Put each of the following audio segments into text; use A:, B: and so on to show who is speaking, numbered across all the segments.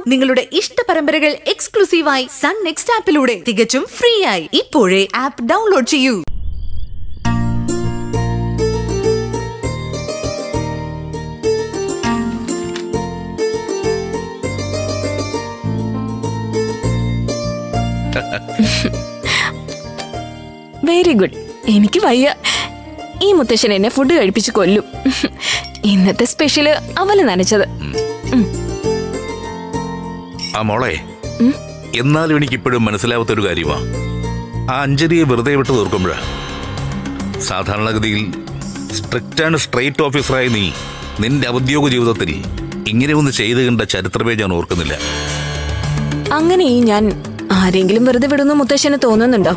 A: നിങ്ങളുടെ ഇഷ്ട പരമ്പരകൾ എക്സ്ക്ലൂസീവായി സൺ നെക്സ്റ്റ് ആപ്പിലൂടെ തികച്ചും ഫ്രീ ആയി ഇപ്പോഴേ ആപ്പ് ഡൗൺലോഡ് ചെയ്യൂ
B: വെരി ഗുഡ് എനിക്ക് വയ്യ ഈ മുത്തശ്ശൻ എന്നെ ഫുഡ് കഴിപ്പിച്ച് കൊല്ലും ഇന്നത്തെ സ്പെഷ്യല് അവല് നനച്ചത്
C: ആ മോളെ എന്നാലും എനിക്ക് ഇപ്പോഴും മനസ്സിലാവാത്ത ഒരു കാര്യമാ ആ അഞ്ജലിയെ വെറുതെ വിട്ട് തീർക്കുമ്പോഴാ സാധാരണഗതിയിൽ സ്ട്രിക്റ്റ് ആൻഡ് സ്ട്രൈറ്റ് ഓഫീസറായി നീ നിന്റെ ഔദ്യോഗിക ജീവിതത്തിൽ ഇങ്ങനെ ഒന്ന് ചെയ്തു കണ്ട ചരിത്രമേ ഞാൻ ഓർക്കുന്നില്ല
B: അങ്ങനെ ഈ ഞാൻ ആരെങ്കിലും വെറുതെ വിടുന്ന മുത്തശ്ശന് തോന്നുന്നുണ്ടോ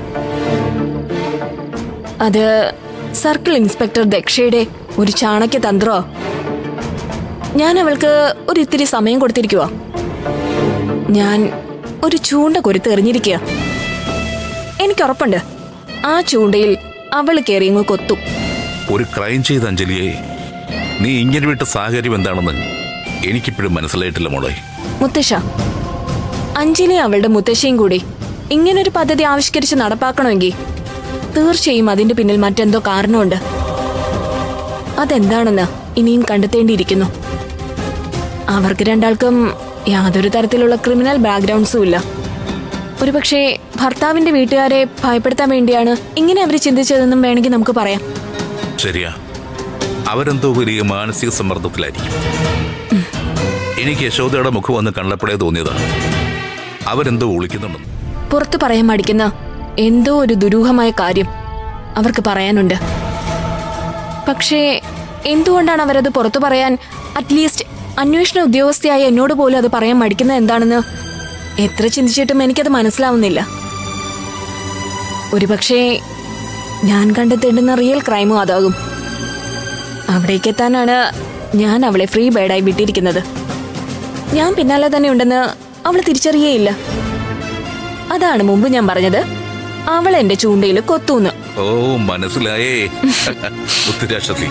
B: അത് സർക്കിൾ ഇൻസ്പെക്ടർ ദക്ഷയുടെ ഒരു ചാണക്യ തന്ത്രോ ഞാൻ അവൾക്ക് ഒരു ഇത്തിരി സമയം കൊടുത്തിരിക്കുക ഞാൻ ഒരു ചൂണ്ട കൊരുത്ത് എറിഞ്ഞിരിക്കുക എനിക്കുറപ്പുണ്ട് ആ ചൂണ്ടയിൽ അവൾ കയറി അങ്ങ് കൊത്തും
C: ഒരു ക്രൈം ചെയ്ത അഞ്ജലിയെ നീ ഇങ്ങനെ വിട്ട സാഹചര്യം എന്താണെന്ന് എനിക്കിപ്പോഴും മനസ്സിലായിട്ടില്ല മോളെ
B: മുത്തശ്ശ അഞ്ജലി അവളുടെ മുത്തശ്ശിയും കൂടി ഇങ്ങനൊരു പദ്ധതി ആവിഷ്കരിച്ച് നടപ്പാക്കണമെങ്കിൽ തീർച്ചയായും അതിന്റെ പിന്നിൽ മറ്റെന്തോ കാരണമുണ്ട് അതെന്താണെന്ന് ഇനിയും കണ്ടെത്തേണ്ടിയിരിക്കുന്നു അവർക്ക് രണ്ടാൾക്കും യാതൊരു തരത്തിലുള്ള ക്രിമിനൽ ബാക്ക്ഗ്രൗണ്ട്സും ഇല്ല ഒരുപക്ഷെ ഭർത്താവിന്റെ വീട്ടുകാരെ ഭയപ്പെടുത്താൻ വേണ്ടിയാണ് ഇങ്ങനെ അവർ ചിന്തിച്ചതെന്നും വേണമെങ്കിൽ നമുക്ക് പറയാം
C: ശരിയാ അവരെന്തോ വലിയ മാനസിക സമ്മർദ്ദത്തിലായിരിക്കും എനിക്ക് യശോദയുടെ മുഖം വന്ന് കണ്ടപ്പോഴേ തോന്നിയതാ അവരെന്തോ ഒളിക്കുന്നുണ്ടെന്ന്
B: പുറത്തു പറയാൻ മടിക്കുന്ന എന്തോ ഒരു ദുരൂഹമായ കാര്യം അവർക്ക് പറയാനുണ്ട് പക്ഷേ എന്തുകൊണ്ടാണ് അവരത് പുറത്തു പറയാൻ അറ്റ്ലീസ്റ്റ് അന്വേഷണ ഉദ്യോഗസ്ഥയായ എന്നോട് പോലും അത് പറയാൻ മടിക്കുന്നത് എന്താണെന്ന് എത്ര ചിന്തിച്ചിട്ടും എനിക്കത് മനസ്സിലാവുന്നില്ല ഒരുപക്ഷേ ഞാൻ കണ്ടെത്തേണ്ടുന്ന റിയൽ ക്രൈമും അതാകും അവിടേക്ക് എത്താനാണ് ഞാൻ അവളെ ഫ്രീ ബേഡായി വിട്ടിരിക്കുന്നത് ഞാൻ പിന്നാലെ തന്നെ ഉണ്ടെന്ന് അവൾ തിരിച്ചറിയേയില്ല അതാണ് മുമ്പ് ഞാൻ പറഞ്ഞത് അവൾ എന്റെ ചൂണ്ടയിൽ കൊത്തൂന്ന്
C: ഓ മനസ്സിലായേ ഉത്തരാശക്തി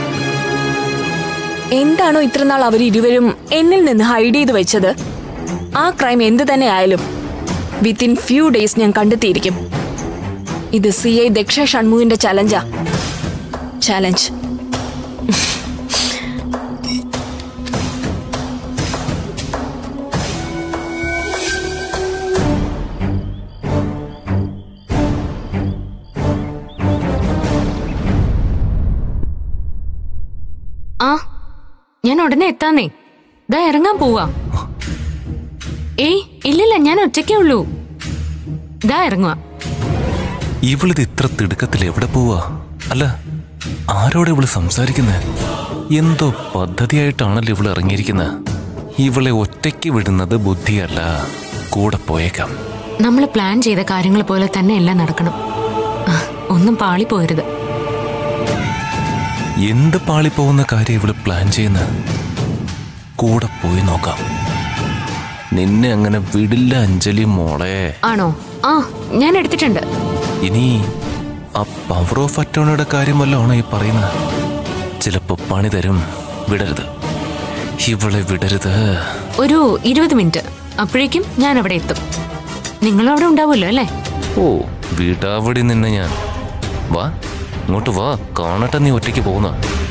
B: എന്താണോ ഇത്രനാൾ അവർ ഇരുവരും എന്നിൽ നിന്ന് ഹൈഡ് ചെയ്ത് വെച്ചത് ആ ക്രൈം എന്ത് തന്നെ ആയാലും വിത്തിൻ ഫ്യൂ ഡേയ്സ് ഞാൻ കണ്ടെത്തിയിരിക്കും ഇത് സി ഐ ദക്ഷ ഷൺമുഖിന്റെ ചലഞ്ചാ ചലഞ്ച്
D: ആ ഞാൻ ഉടനെ എത്താന്നേ ദാ ഇറങ്ങാൻ പോവാ ഏയ് ഇല്ലില്ല ഞാൻ ഒറ്റയ്ക്കേ ഉള്ളൂ ദാ ഇറങ്ങുക
E: ഇവളിത് ഇത്ര തിടുക്കത്തിൽ എവിടെ പോവാ അല്ല ആരോടെ ഇവള് സംസാരിക്കുന്നത് എന്തോ പദ്ധതിയായിട്ടാണല്ലോ ഇവള് ഇറങ്ങിയിരിക്കുന്നത് ഇവളെ ഒറ്റയ്ക്ക് വിടുന്നത് ബുദ്ധിയല്ല കൂടെ പോയേക്കാം
D: നമ്മൾ പ്ലാൻ ചെയ്ത കാര്യങ്ങൾ പോലെ തന്നെ എല്ലാം നടക്കണം ആ, ഒന്നും പാളി പോരുത്
E: എന്ത് പാളിപ്പോകുന്ന കാര്യം ഇവള് പ്ലാൻ ചെയ്യുന്ന കൂടെ പോയി നോക്കാം നിന്നെ അങ്ങനെ വിടില്ല അഞ്ജലി മോളെ
D: ആണോ ആ ഞാൻ എടുത്തിട്ടുണ്ട്
E: ഇനി ആ പവർ ഓഫ് അറ്റോണയുടെ കാര്യം വല്ലതാണോ ഈ പറയുന്നത് ചിലപ്പോ പണി തരും വിടരുത് ഇവളെ വിടരുത്
D: ഒരു ഇരുപത് മിനിറ്റ് അപ്പോഴേക്കും ഞാൻ അവിടെ എത്തും നിങ്ങളും അവിടെ ഉണ്ടാവുമല്ലോ അല്ലേ
E: ഓ വിടാവടി നിന്നെ ഞാൻ വാ ഇങ്ങോട്ട് വാ കാണട്ടെ നീ ഒറ്റയ്ക്ക് പോകുന്ന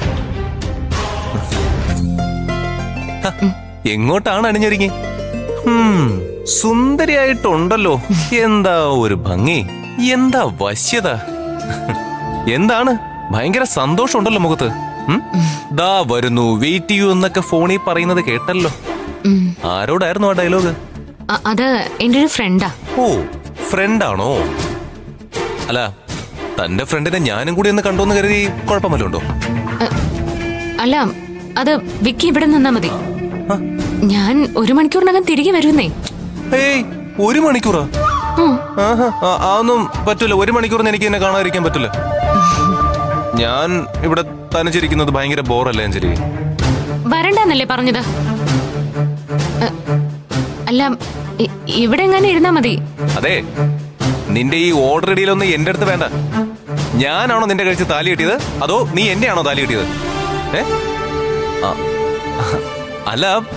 E: എങ്ങോട്ടാണ് അണിഞ്ഞൊരുങ്ങി ഹും, സുന്ദരിയായിട്ടുണ്ടല്ലോ എന്താ ഒരു ഭംഗി എന്താ വശ്യത എന്താണ് ഭയങ്കര സന്തോഷമുണ്ടല്ലോ മുഖത്ത് ഉം? ദാ വരുന്നു വെയിറ്റ് ചെയ്യൂ എന്നൊക്കെ ഫോണിൽ പറയുന്നത് കേട്ടല്ലോ
D: ഉം.
E: ആരോടായിരുന്നു ആ ഡയലോഗ്
D: അ- അത് എൻ്റെ ഒരു ഫ്രണ്ടാ
E: ഓ ഫ്രണ്ടാണോ അല്ല തന്റെ ഫ്രണ്ടിനെ ഞാനും കൂടി ഒന്ന് കണ്ടോന്ന് കരുതി കുഴപ്പമല്ലോ ഉണ്ടോ
D: അല്ല അത് വിക്കി ഇവിടെ നിന്നാ മതി ഞാൻ ഒരു മണിക്കൂറിനകം തിരികെ വരുന്നേ
E: ഏയ് ഒരു മണിക്കൂറാ
D: ഉം.
E: ആഹാ, ആ, ആ ഒന്നും പറ്റൂല ഒരു മണിക്കൂറിന് എനിക്ക് എന്നെ കാണാതിരിക്കാൻ പറ്റില്ല ഞാൻ ഇവിടെ തനിച്ചിരിക്കുന്നത് ഭയങ്കര ബോറല്ലേ അഞ്ജലി
D: വരണ്ടെന്നല്ലേ പറഞ്ഞത് അ, അല്ല ഇ- ഇവിടെ എങ്ങനെ ഇരുന്നാ മതി
E: അതെ നിന്റെ ഈ ഓർഡർ ഇടിയിലൊന്നും എന്റെ അടുത്ത് വേണ്ട ഞാനാണോ നിന്റെ കഴിച്ച് താലി കെട്ടിയത് അതോ നീ എന്നെയാണോ താലി കെട്ടിയത് ഏ ആ, അല്ല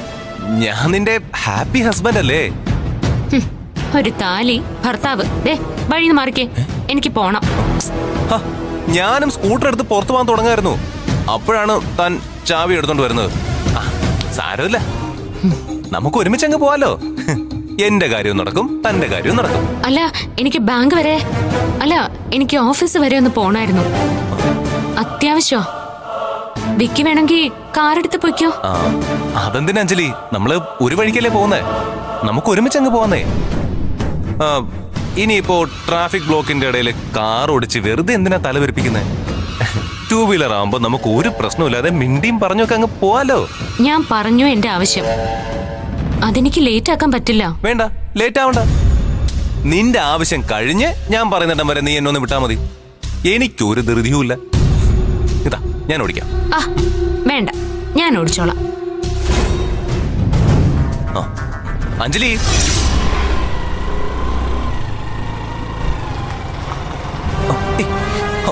E: ഞാൻ നിന്റെ ഹാപ്പി ഹസ്ബൻഡ് അല്ലേ
D: ഹും, ഒരു താലി ഭർത്താവ് ദേ വഴിന്ന് മാറിക്കേ എനിക്ക് പോണം
E: ഹ, ഞാനും സ്കൂട്ടർ എടുത്ത് പുറത്തു പോകാൻ തുടങ്ങായിരുന്നു അപ്പോഴാണ് താൻ ചാവി എടുത്തോണ്ട് വരുന്നത് ആ, സാരമില്ല നമുക്ക് ഒരുമിച്ച് അങ്ങ് പോവാലോ എന്റെ കാര്യവും നടക്കും തന്റെ കാര്യവും നടക്കും
D: അല്ല എനിക്ക് ബാങ്ക് വരെ അല്ല എനിക്ക് ഓഫീസ് വരെ ഒന്ന് പോണായിരുന്നു അത്യാവശ്യോ വിക്കി വേണമെങ്കിൽ കാർ എടുത്ത് പൊയ്ക്കോ
E: ആ അതെന്തിനാ അഞ്ജലി നമ്മള് ഒരു വഴിക്കല്ലേ പോകുന്നേ നമുക്ക് ഒരുമിച്ച് അങ്ങ് പോവാന്നേ ആ, ഇനിയിപ്പോ ട്രാഫിക് ബ്ലോക്കിന്റെ ഇടയിൽ കാർ ഓടിച്ച് വെറുതെ എന്തിനാ തലവെരിപ്പിക്കുന്നത് ടൂ വീലർ ആവുമ്പോ നമുക്ക് ഒരു പ്രശ്നമില്ലാതെ മിണ്ടിയും പറഞ്ഞൊക്കെ അങ്ങ് പോവാലോ
D: ഞാൻ പറഞ്ഞു എന്റെ ആവശ്യം അതെനിക്ക് ലേറ്റ് ആക്കാൻ പറ്റില്ല
E: വേണ്ട ലേറ്റ് ആവണ്ട നിന്റെ ആവശ്യം കഴിഞ്ഞ് ഞാൻ പറയുന്നിടം വരെ നീ എന്നെ ഒന്ന് വിട്ടാ മതി എനിക്കൊരു ധൃതിയുമില്ല ഇതാ ഞാൻ ഓടിക്കാം
D: ആ വേണ്ട ഞാൻ ഓടിച്ചോളാം
E: ആ അഞ്ജലി ആ, ഏയ്, ഹോ.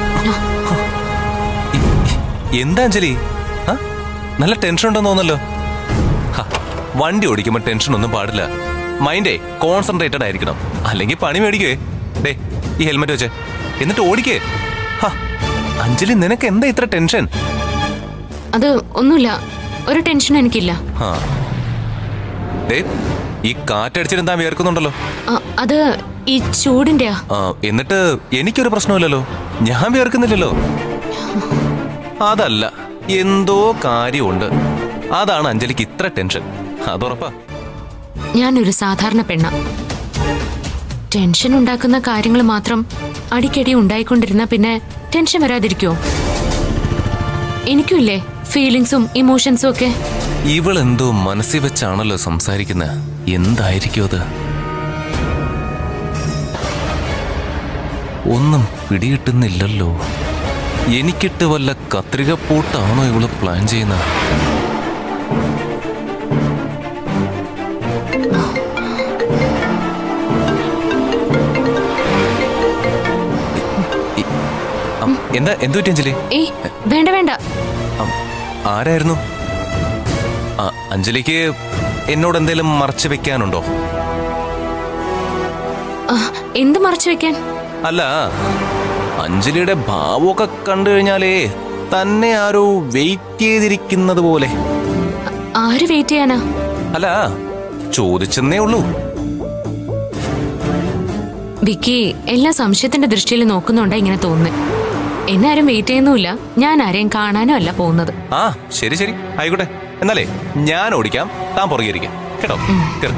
E: ഇ- എന്താ അഞ്ജലി ആ? നല്ല ടെൻഷൻ ഉണ്ടെന്ന് തോന്നല്ലോ ഹ, വണ്ടി ഓടിക്കുമ്പോൾ ടെൻഷൻ ഒന്നും പാടില്ല മൈൻഡേ കോൺസെൻട്രേറ്റഡ് ആയിരിക്കണം അല്ലെങ്കിൽ പണി മേടിക്കുവേ ഡേ ഈ ഹെൽമെറ്റ് വെച്ചേ എന്നിട്ട് ഓടിക്കേ ഹ, അഞ്ജലി നിനക്ക് എന്താ ഇത്ര ടെൻഷൻ
D: അത് ഒന്നുമില്ല ഒരു ടെൻഷനും എനിക്കില്ല
E: ആ ദേ ഈ കാറ്റടിച്ചിട്ട് താൻ വിയർക്കുന്നുണ്ടല്ലോ
D: ആ, അത് ഈ ചൂടിന്റെയാ
E: ആ എന്നിട്ട് എനിക്കൊരു പ്രശ്നമില്ലല്ലോ ഞാൻ വിയർക്കുന്നില്ലല്ലോ അതല്ല എന്തോ കാര്യമുണ്ട് അതാണ് അഞ്ജലിക്ക് ഇത്ര ടെൻഷൻ അതുറപ്പാ
D: ഞാനൊരു സാധാരണ പെണ്ണ ടെൻഷൻ ഉണ്ടാക്കുന്ന കാര്യങ്ങൾ മാത്രം അടിക്കടി ഉണ്ടായിക്കൊണ്ടിരുന്ന പിന്നെ ടെൻഷൻ വരാതിരിക്കുമോ എനിക്കുമില്ലേ ഫീലിങ്സും ഇമോഷൻസും ഒക്കെ
E: ഇവളെന്തോ മനസ്സിൽ വെച്ചാണല്ലോ സംസാരിക്കുന്നത് എന്തായിരിക്കും അത് ഒന്നും പിടികിട്ടുന്നില്ലല്ലോ എനിക്കിട്ട് വല്ല കത്രികപ്പൂട്ടാണോ ഇവള് പ്ലാൻ ചെയ്യുന്നത് ഇ- അം, എന്താ എന്തു പറ്റി അഞ്ജലി
D: ഏയ് വേണ്ട വേണ്ട
E: അം, ആരായിരുന്നു ആ, അഞ്ജലിക്ക് എന്നോട് എന്തെങ്കിലും മറച്ചു വെക്കാനുണ്ടോ
D: ആ, എന്ത് മറച്ചു വെക്കാൻ
E: അല്ല അഞ്ജലിയുടെ ഭാവമൊക്കെ കണ്ടു കഴിഞ്ഞാലേ തന്നെ ആരോ വെയിറ്റ് ചെയ്തിരിക്കുന്നത് പോലെ
D: ആര് വെയിറ്റ് ചെയ്യാനാ
E: അല്ല ചോദിച്ചെന്നേ ഉള്ളൂ
D: വിക്കി എല്ലാ സംശയത്തിന്റെ ദൃഷ്ടിയിൽ നോക്കുന്നുണ്ടാ ഇങ്ങനെ തോന്നുന്നത് എന്നെ ആരും വെയിറ്റ് ചെയ്യുന്നുമില്ല ഞാൻ ആരെയും കാണാനും അല്ല പോകുന്നത്
E: ആ ശരി ശരി ആയിക്കോട്ടെ എന്നാലേ ഞാൻ ഓടിക്കാം താൻ പുറകെ ഇരിക്കാം കേട്ടോ കേറ്.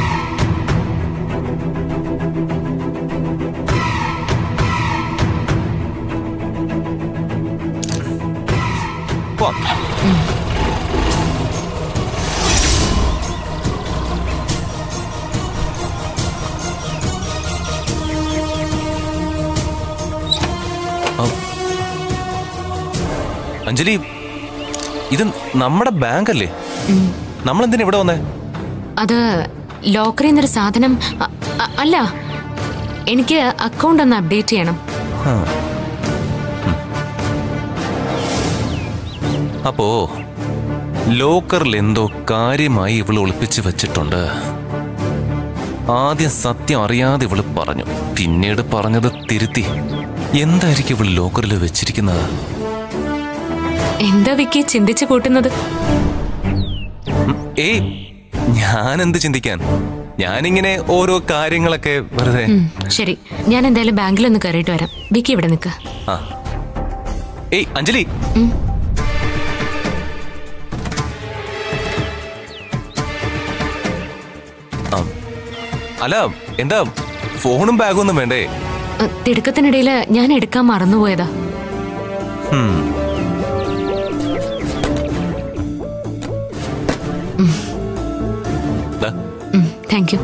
E: പോവാം. ആ. അഞ്ജലി ഇത് നമ്മുടെ ബാങ്ക് അല്ലേ നമ്മൾ എന്തിനാ ഇവിടെ വന്നേ
D: അത് ലോക്കറിൽ നിന്നൊരു സാധനം അ- അ- അല്ല എനിക്ക് അക്കൗണ്ട് ഒന്ന് അപ്ഡേറ്റ് ചെയ്യണം
E: ആ. ഉം. അപ്പോ ലോക്കറിൽ എന്തോ കാര്യമായി ഇവള് ഒളിപ്പിച്ച് വെച്ചിട്ടുണ്ട് ആദ്യം സത്യം അറിയാതെ ഇവള് പറഞ്ഞു പിന്നീട് പറഞ്ഞത് തിരുത്തി എന്തായിരിക്കും ഇവള് ലോക്കറിൽ വെച്ചിരിക്കുന്നത്
D: എന്താ വിക്കി ചിന്തിച്ചു കൂട്ടുന്നത്
E: ഉം, ഏയ് ഞാൻ എന്ത് ചിന്തിക്കാൻ ഞാനിങ്ങനെ ഓരോ കാര്യങ്ങളൊക്കെ വെറുതെ
D: ഉം, ശരി ഞാൻ എന്തായാലും ബാങ്കിലൊന്ന് കയറിയിട്ട് വരാം വിക്കി ഇവിടെ നിൽക്ക്
E: ആ ഏയ് അഞ്ജലി
D: ഉം.
E: ആ. അല്ല എന്താ ഫോണും ബാഗും ഒന്നും വേണ്ടേ
D: അ, തിടുക്കത്തിനിടയിൽ ഞാൻ എടുക്കാൻ മറന്നുപോയതാ
E: ഹും. ദാ,
D: താങ്ക് യു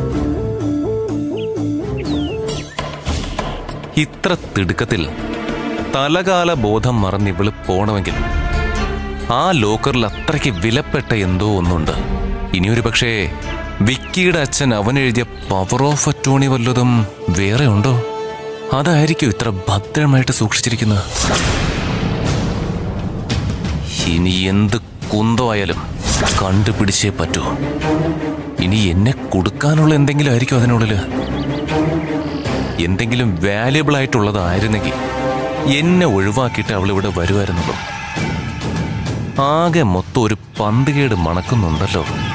E: ഇത്ര തിടുക്കത്തിൽ തലകാല ബോധം മറന്ന് ഇവള് പോണമെങ്കിൽ ആ ലോക്കറിൽ അത്രയ്ക്ക് വിലപ്പെട്ട എന്തോ ഒന്നുണ്ട് ഇനിയൊരു പക്ഷേ വിക്കിയുടെ അച്ഛൻ അവനെഴുതിയ പവർ ഓഫ് അറ്റോണി വല്ലതും വേറെ ഉണ്ടോ അതായിരിക്കും ഇത്ര ഭദ്രമായിട്ട് സൂക്ഷിച്ചിരിക്കുന്നത് ഇനി എന്ത് കുന്തമായാലും കണ്ടുപിടിച്ചേ പറ്റൂ ഇനി എന്നെ കൊടുക്കാനുള്ള എന്തെങ്കിലും ആയിരിക്കും അതിനുള്ളില് എന്തെങ്കിലും വാല്യബിൾ ആയിട്ടുള്ളതായിരുന്നെങ്കിൽ എന്നെ ഒഴിവാക്കിയിട്ട് അവൾ ഇവിടെ വരുമായിരുന്നുള്ളൂ ആകെ മൊത്തം ഒരു പന്തുകേട് മണക്കുന്നുണ്ടല്ലോ